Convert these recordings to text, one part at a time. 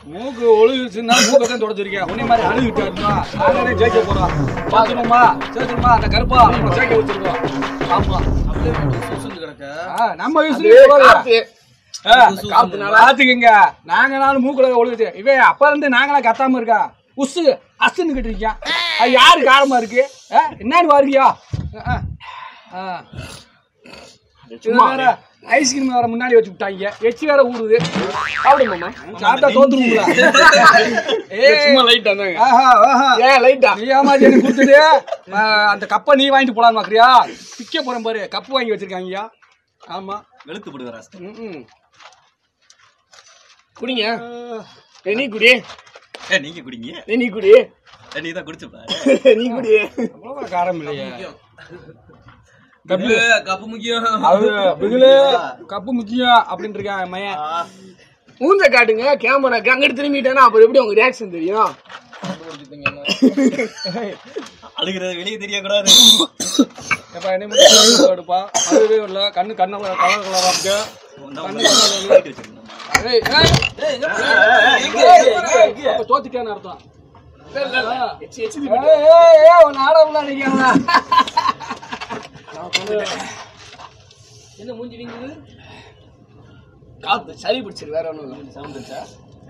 மூக்கு ஒழுகுச்சுன்னா மூக்கை தான் தொடச்சிருக்கேன் உன்னை மாதிரி அழுகிட்டு இருந்தா நாங்களே ஜெயிக்க போறோம் பாத்துருமா சேர்த்துருமா அந்த கருப்பா நம்ம ஜெயிக்க வச்சிருக்கோம் ஆமா ஆ, நம்ம யூஸ் பாத்துக்கங்க நாங்க நாளும் மூக்குல ஒழுகுச்சு இவன் அப்ப இருந்து நாங்களா கத்தாம இருக்கா உசு அசுன்னு கிட்டு இருக்கான் அது யாரு காரமா இருக்கு ஆ, என்னன்னு பாருக்கியா ஐஸ்கிரீம் வேற முன்னாடி வச்சு விட்டாங்க எச்சி வேற ஊடுது சாப்பிடுமா சாப்பிட்டா தோத்துருங்களா சும்மா லைட் தானே ஆஹா ஆஹா ஏன் லைட்டா நீ ஏமாத்தி எனக்கு கொடுத்துட்டு ஆ, அந்த கப்பை நீ வாங்கிட்டு போலான்னு பாக்குறியா பிக்க போறேன் பாரு கப்பு வாங்கி வச்சிருக்காங்கய்யா ஆமா வெளுத்து போடுவாரா ம்ம். குடிங்க ஏய், நீ குடி ஏ நீங்க குடிங்க ஏய், நீ குடி ஏ, நீ தான் குடிச்சு பாரு நீ குடி அவ்வளவா காரம் இல்லையே கப்பு முக்கியம் அது பிகிலு கப்பு முக்கியம் அப்படின்னு இருக்கான் என் மயன் மூஞ்ச காட்டுங்க கேமராக்கு அங்கிட்டு திரும்பிட்டேன்னா அப்புறம் எப்படி உங்க ரியாக்ஷன் தெரியும் அழுகிறது வெளியே தெரியக்கூடாது எப்பா என்ன மட்டும் எடுப்பா அதுவே இல்லை கண்ணு கண்ணு கலர் கலரா இருக்கு கண்ணு கலர் லைட் வச்சிருக்கோம் ஏய், ஏய், ஏய், அப்ப தோத்துட்டேன்னு அர்த்தம் எச்சி, எச்சி ஏய், ஏய், ஏய், உன் நாடகம்லாம் அடிக்காதடா. என்ன மூஞ்சி வீங்குது காத்து சளி பிடிச்சிரு வேற ஒண்ணும் இல்லை சவுண்ட் இருக்கா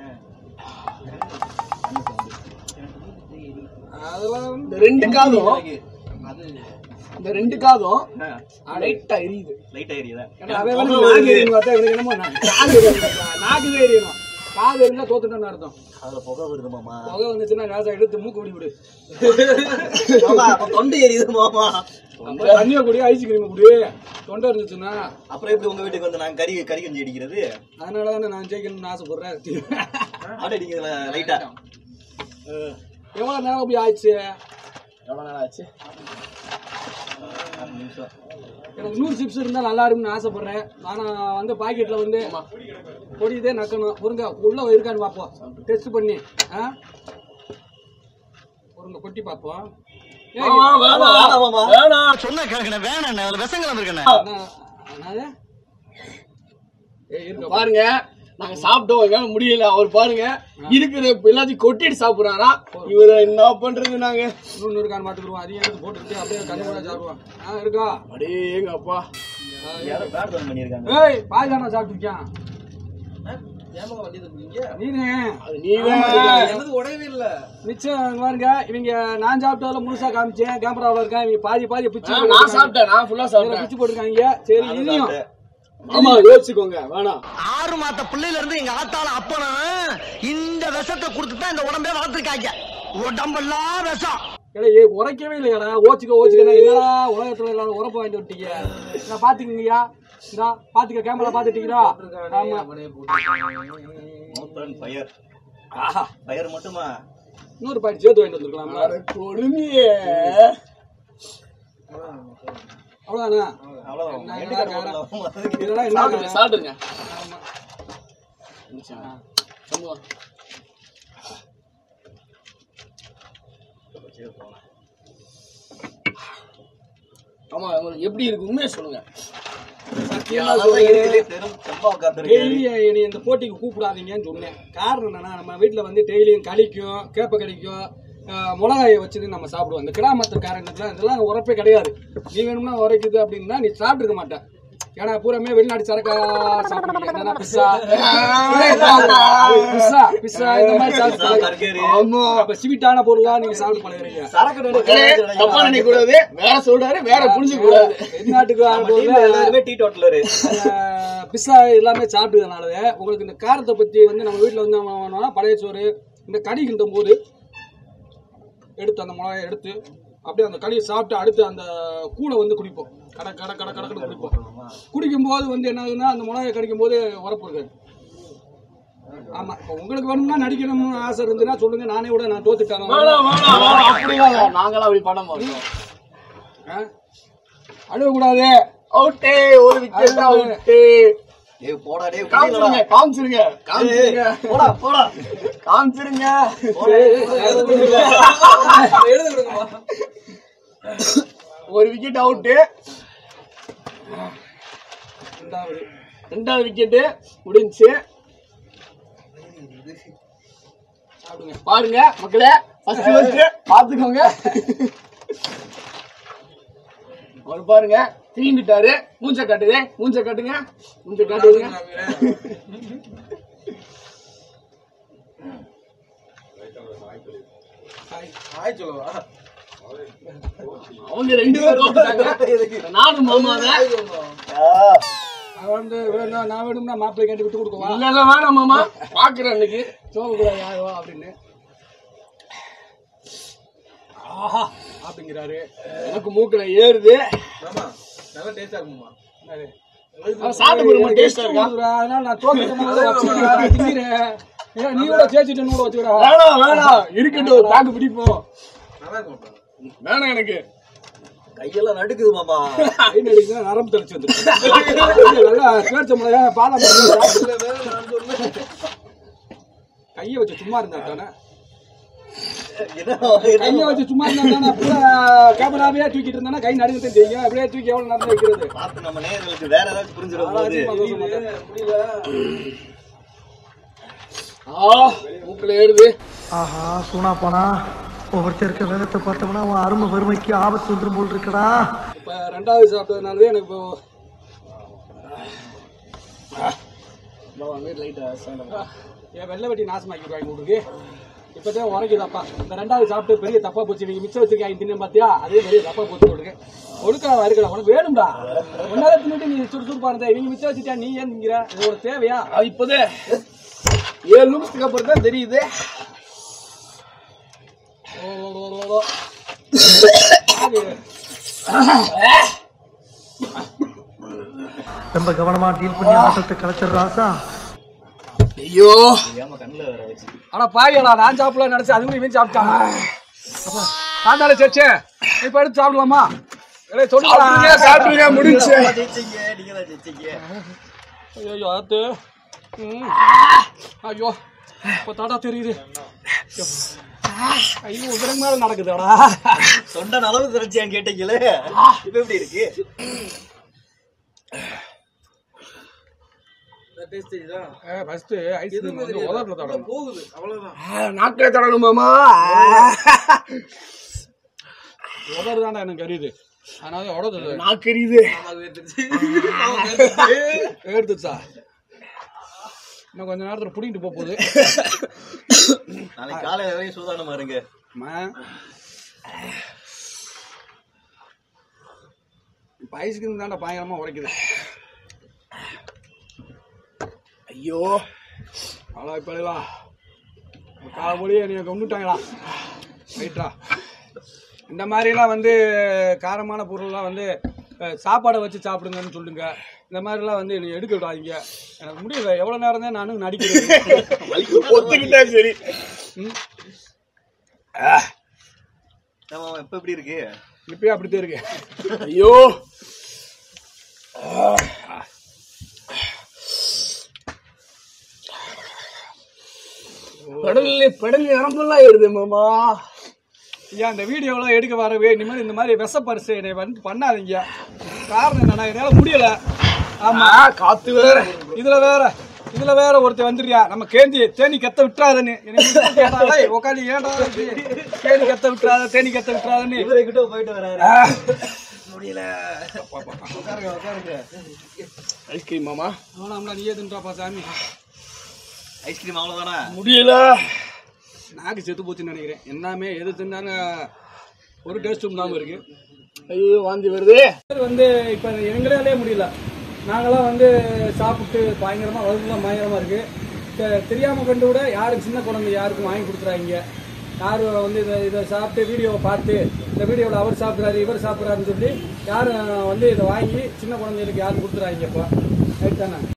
அதெல்லாம் வந்து இந்த ரெண்டு காதும் இந்த ரெண்டு காதும் லைட்டா எரியுது லைட் ஏரியா ஏன்னா அவன் வந்து நாக்கு எரியணும் பார்த்தா இவனுக்கு என்னமோ நா- காது எரியணும். நாக்கு தான் எரியணும் காது இருந்தா தோத்துட்டேன்னு அர்த்தம் அதுல புகை வருது மாமா புகை வந்துச்சுன்னா நேசம் எடுத்து மூக்கு விடி விடு மாமா அப்ப தொண்டை எரியுது மாமா அப்புறம் தண்ணியை குடி ஐஸ்கிரீம் குடி தொண்டை இருந்துச்சுன்னா அப்புறம் எப்படி உங்க வீட்டுக்கு வந்து நாங்க கறி கறி கஞ்சி அடிக்கிறது அதனால தானே நான் ஜெயிக்கணும்னு ஆசைப்படுறேன் ஆட அடிக்கிறதுல லைட்டா எவ்வளவு நேரம் போய் ஆயிடுச்சு எவ்வளவு நேரம் ஆச்சு எனக்கு நூறு சிப்ஸ் இருந்தா நல்லா இருக்கும்னு ஆசைப்படுறேன் ஆனா வந்து பாக்கெட்ல வந்து பொடியதே நக்கணும் பொருங்க உள்ள இருக்கான்னு பார்ப்போம் டெஸ்ட் பண்ணி ஆ பொருங்க கொட்டி பார்ப்போம் ஏய், வேணாம் மாமா வேணாம் சொன்ன கேட்கணும் வேணாம் அதுல விஷங்கள் வந்திருக்கேன் அண்ணா, என்னது? ஏய், இருக்க பாருங்க நாங்க சாப்பிட்டோம் எங்களால முடியல அவர் பாருங்க இருக்கிற எல்லாத்தையும் கொட்டிட்டு சாப்பிடுறாரா இவரை என்ன பண்றது நாங்க இன்னொன்னு இருக்கான்னு பார்த்துக்குருவோம் அதையும் எடுத்து போட்டுக்கிட்டு அப்படியே கண்ணு கூட சாப்பிடுவோம் ஆ இருக்கா அடே எங்க அப்பா யாரோ பேட் பண்ணிருக்காங்க ஏய் பாய் தானே சாப்பிட்டுருக்கான் நீனே அது நீதான் எனக்கு உடவே இல்ல மிச்சம் இங்க பாருங்க இவங்க நான் சாப்பிட்டதுல முழுசா காமிச்சேன் கேமராவில் இருக்கேன் இவங்க பாதி பாதி பிச்சு ஆ, நான் சாப்பிட்டேன் நான் ஃபுல்லா இதுல சாப்பிட்டேன் பிச்சு போட்டிருக்காங்க சரி இதையும் ஆமா யோசிச்சுக்கோங்க வேணாம் ஆறு மாத்த பிள்ளையில இருந்து எங்க ஆத்தால அப்பனா இந்த விஷத்தை கொடுத்து தான் இந்த உடம்பே வளர்த்துருக்காங்க உடம்பெல்லாம் விஷம் ஏடா ஏய் உரைக்கவே இல்லையாடா ஓச்சுக்க ஓச்சுக்க என்னடா உலகத்துல இல்லாத உரப்பு வாங்கிட்டு விட்டீங்க நான் பாத்துக்கங்கய்யா இந்தா பாத்துக்க கேமரா பாத்துட்டீங்களா ஆமா ஃபயர் ஆஹா ஃபயர் மட்டுமா இன்னொரு பாயிண்ட் சேர்த்து வாங்கிட்டு வந்திருக்கலாம்ல அட கொடுமையே அவ்வளவுதானே அவ்வளவுதான் என்ன எட்டு கார்டு வேற? போடலாம். இதெல்லாம் என்ன சாப்பிடுங்க சாப்பிடுங்க ஆமா. சம்பவம். ஆமா உங்களுக்கு எப்படி இருக்கு உண்மையை சொல்லுங்க அதான் இருக்கிறதுலே பெரும் செம்பா உட்கார்ந்திருக்கு. டெய்லி என்னை இந்த போட்டிக்கு கூப்பிடாதீங்கன்னு சொன்னேன் காரணம் என்னன்னா நம்ம வீட்டில் வந்து டெய்லியும் களிக்கும் கேப்ப கடிக்கும் ஆஹ், மிளகாயை வச்சுட்டு நம்ம சாப்பிடுவோம் இந்த கிராமத்து காரணத்துல இதெல்லாம் உரப்பே கிடையாது நீ வேணும்னா உரைக்குது அப்படின்னா நீ சாப்பிட்டுருக்க மாட்டேன் ஏன்னா பூராமே வெளிநாட்டு சரக்கா சாப்பிடுறீங்க என்னன்னா பிஸ்ஸா பிஸ்ஸா பிஸ்ஸா இந்த மாதிரி சாப்பிட்டு பழகு. பர்கரு. ஆமா அப்ப ஸ்வீட்டான பொருளா நீங்க சாப்பிட்டு பழகுறீங்க சரக்கு ரெண்டு மக்களே, தப்பா நினைக்க கூடாது வேற சொல்றாரு வேற புரிஞ்சுக்க கூடாது வெளிநாட்டுக்கு நம்ம டீம்ல எல்லாருமே டீ டோட்டலரு பிஸ்ஸா எல்லாமே சாப்பிட்டதுனால உங்களுக்கு இந்த காரத்தை பற்றி வந்து நம்ம வீட்டில் வந்து நம்ம பண்ணோம்னா பழைய சோறு இந்த கறி கிண்டும் போது எடுத்து அந்த மிளகாயை எடுத்து அப்படியே அந்த களியை சாப்பிட்டு அடுத்து அந்த கூழை வந்து குடிப்போம் கட கட கட கடன்னு குடிப்போம் குடிக்கும்போது வந்து என்ன ஆகுதுன்னா அந்த மிளகாயை கடிக்கும் போது உரப்பு இருக்காது ஆமா இப்போ உங்களுக்கு வேணும்னா நடிக்கணும்னு ஆசை இருந்துன்னா சொல்லுங்க நானே கூட நான் தோத்துட்டேன் அப்படிலாம் இல்ல. நாங்களாம் அப்படி பண்ண மாட்டோம் அழுவக்கூடாது அவுட்டே ஒரு விக்கெட் அவுட்டே ஏய் போடா டேய் காமிச்சிருங்க காமிச்சிருங்க காமிச்சிருங்க போடா போடா காமிச்சிருங்க ஒரு விக்கெட் அவுட்டு ரெண்டாவது ரெண்டாவது விக்கெட்டு முடிஞ்சுச்சு சாப்பிடுங்க பாருங்க மக்களே ஃபர்ஸ்ட் ஃபர்ஸ்ட் பாத்துக்கோங்க அவர் பாருங்க தீண்டுட்டாரு மூஞ்ச காட்டுது மூஞ்ச காட்டுங்க மூஞ்ச காட்டுங்க ஹாய் சொல்லுவா அவங்க ரெண்டு பேரும் தோத்துட்டாங்க நானும் மாமா தான் அவன் வந்து வேணா நான் வேணும்னா மாப்பிள்ளை கேட்டு விட்டு கொடுக்கவா இல்ல இல்ல வேணாம் மாமா பாக்குறேன் இன்னைக்கு சோகக்கூடா யாருவா அப்படின்னு ஆஹா அப்படிங்கிறாரு எனக்கு மூக்குல ஏறுது நல்லா டேஸ்டா இருக்குமா என்னது? அவன் சாப்பிட்டு போடுமா டேஸ்டா இருக்கா கொடுக்குறா, அதனால நான் தோத்துட்டேன் வச்சுக்கிறா திங்கிறேன் ஏன் நீ கூட ஜெயிச்சுட்டு கூட வச்சுக்கிறா வேணாம் வேணாம் இருக்கட்டும் தாக்கு பிடிப்போம் நல்லா இருக்கும் வேணாம் எனக்கு கையெல்லாம் நடுக்குது மாமா கை நடிக்க நரம்பு தெளிச்சு வந்துருக்கு நல்லா பேர்ச்ச முளையா பாலம் கையை வச்சு சும்மா இருந்தா தானே கையை வச்சு சும்மா இருந்தா தானே பூரா கேமராவே தூக்கிட்டு இருந்தானா கை நடுங்கத்தான் தெரியும் அப்படியே தூக்கி எவ்வளவு நடந்து வைக்கிறது பார்த்து நம்ம நேயர்களுக்கு வேற ஏதாச்சும் புரிஞ்சிட போகுது ஆ மூக்குல ஏறுது ஆஹா சூனா போனா ஒவ்வொருத்தர் இருக்க வேகத்தை பார்த்தோம்னா அவன் அருமை வறுமைக்கு ஆபத்து வந்துரும் போல் இருக்கடா இப்ப ரெண்டாவது சாப்பிட்டதுனாலவே எனக்கு இப்போ என் வெள்ளை வெட்டி நாசமாக்கிடுவாங்க உங்களுக்கு இப்பதான் உரைக்குதாப்பா இந்த ரெண்டாவது சாப்பிட்டு பெரிய தப்பா போச்சு நீங்க மிச்சம் வச்சிருக்காங்க தின்னு பாத்தியா அதே பெரிய தப்பா போச்சு உங்களுக்கு ஒடுக்கா இருக்கல உனக்கு வேணும்டா ஒன்னால தின்னுட்டு நீ சுறுசுறுப்பானதே நீங்க மிச்சம் வச்சுட்டா நீ ஏன் திங்கிற இது ஒரு தேவையா அது இப்போதே ஏழு நிமிஷத்துக்கு அப்புறம் தான் தெரியுது ஓ, ஓ, ஓ, ஓ, ஓ. அது, ரொம்ப கவனமா டீல் பண்ணி ஆட்டத்தை கலைச்சர் ராசா ஐயோ ஆனா பாவியடா நான் சாப்பிடலாம் நினைச்சு அதுவும் இவன் சாப்பிட்டான் அப்பா, நான் தானே சேச்சே இப்ப எடுத்து சாப்பிடலாமா ஏய், சொல்லுடா. சாப்பிடுங்க சாப்பிடுங்க முடிஞ்சு ஜெயிச்சீங்க நீங்க தான் ஜெயிச்சீங்க ஐயோ ஆத்து ம். ஐயோ இப்போ தாடா தெரியுது ஐயோ உதிரங்க மேல நடக்குதாடா சொன்ன அளவு திரட்சியான்னு கேட்டீங்களே இப்ப எப்படி இருக்கு ஃபர்ஸ்ட் ஐஸ்கிரீம் வந்து உதறல தடணும் போகுது அவ்வளவுதான் நாக்கில தடணும் மாமா உதறு தான்டா எனக்கு அறியுது அதனால உடது நாக்கு எரியுது எடுத்துச்சா இன்னும் கொஞ்ச நேரத்துல புடிங்கிட்டு போக போகுது நாளைக்கு காலையில வரையும் சூதானமா இருங்க அம்மா. இப்ப ஐஸ்கிரீம் தான்டா பயங்கரமா உடைக்குது ஐயோ அவ்வளோ இப்படிவா காலமொழியை நீ கொண்டுட்டாங்களா ரைட்டா இந்த மாதிரிலாம் வந்து காரமான பொருள்லாம் வந்து அஹ், சாப்பாடை வச்சு சாப்பிடுங்கன்னு சொல்லுங்க இந்த மாதிரிலாம் வந்து நீ எடுக்க விடாதீங்க எனக்கு முடியல எவ்வளோ நேரம் தான் நானும் நடிக்கிறேன் ஒத்துக்கிட்டா சரி ம், ஆமா இப்ப எப்படி இருக்கு இப்பயே அப்படித்தான் இருக்கு ஐயோ பெடல் பெடல் நரம்பெல்லாம் ஏறுது மாமா ஐயா இந்த வீடியோலாம் எடுக்க வரவே இனிமேல் இந்த மாதிரி விஷ பரிசு என்னை வந்து பண்ணாதீங்க காரணம் என்னன்னா என்னால் முடியல ஆமா ஆ, காத்து வேற இதுல வேற இதுல வேற ஒருத்தன் வந்துடுறியா நம்ம கேந்தி தேனி கத்த விட்டுறாதன்னு உட்காந்து ஏன்டா இப்படி? தேனி கத்த விட்டுறாத தேனி கத்த விட்டுறாதன்னு இவரை கிட்ட போயிட்டு வராரு ஆ, முடியல உட்காருங்க உட்காருங்க ஐஸ்கிரீம் மாமா வேணாம்டா நீயே தின்றாப்பா சாமி ஐஸ்கிரீம் அவ்வளவுதானா முடியல நாக்கு செத்து போச்சுன்னு நினைக்கிறேன் எல்லாமே எது தின்னாலும் ஒரு டேஸ்ட்டும் இல்லாமல் இருக்கு ஐயோ வாந்தி வருது இது வந்து இப்போ எங்களாலே முடியல நாங்களாம் வந்து சாப்பிட்டு பயங்கரமாக வகுப்புலாம் பயங்கரமாக இருக்கு தெ- தெரியாம கண்டு கூட யாரும் சின்ன குழந்தை யாருக்கும் வாங்கி கொடுத்துறாங்க யாரும் வந்து இதை இதை சாப்பிட்டு வீடியோவை பார்த்து இந்த வீடியோவில் அவர் சாப்பிட்றாரு இவர் சாப்பிட்றாருன்னு சொல்லி யாரும் வந்து இதை வாங்கி சின்ன குழந்தைகளுக்கு யாரும் கொடுத்துறாங்க இப்போ ரைட் தானே